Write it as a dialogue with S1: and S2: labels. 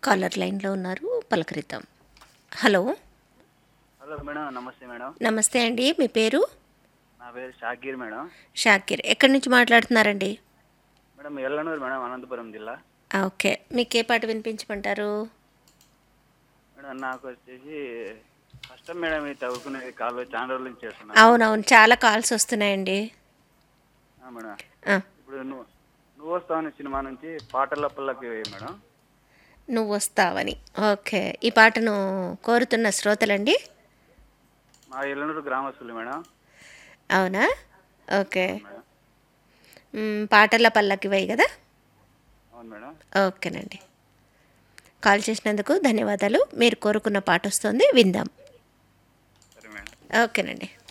S1: caller లైన్లో ఉన్నారు పలకరిద్దాం హలో
S2: హలో మేడం నమస్తే మేడం
S1: నమస్తే అండి మీ పేరు
S2: నా పేరు షాకీర్ మేడం
S1: షాకిర్ ఎక్కడి నుంచి మాట్లాడుతున్నారండి
S2: మేడం ఎల్లనూరు మేడం అనంతపురం జిల్లా
S1: ఆ, ఓకే మీకు ఏ పాట వినిపించమంటారు
S2: మేడం నాకు వచ్చేసి కష్టం మేడం ఇది చదువుకునేది కాలు చాలా రోజుల నుంచి చేస్తున్నాను
S1: అవునవును చాలా కాల్స్ వస్తున్నాయండి
S2: ఆ, మేడం
S1: ఆ,
S2: ఇప్పుడు నువ్వు నువ్వు వస్తావని సినిమా నుంచి పాటల పల్లకి మేడం
S1: నువ్వు వస్తావని ఓకే ఈ పాటను కోరుతున్న శ్రోతలండి
S2: మా ఎల్లనూరు గ్రామస్తులు మేడం
S1: అవునా ఓకే
S2: మేడం
S1: మ్, పాటల పల్లకి వై కదా
S2: అవును మేడం
S1: ఓకేనండి కాల్ చేసినందుకు ధన్యవాదాలు మీరు కోరుకున్న పాట వస్తుంది విందాం
S2: సరే మేడం
S1: ఓకేనండి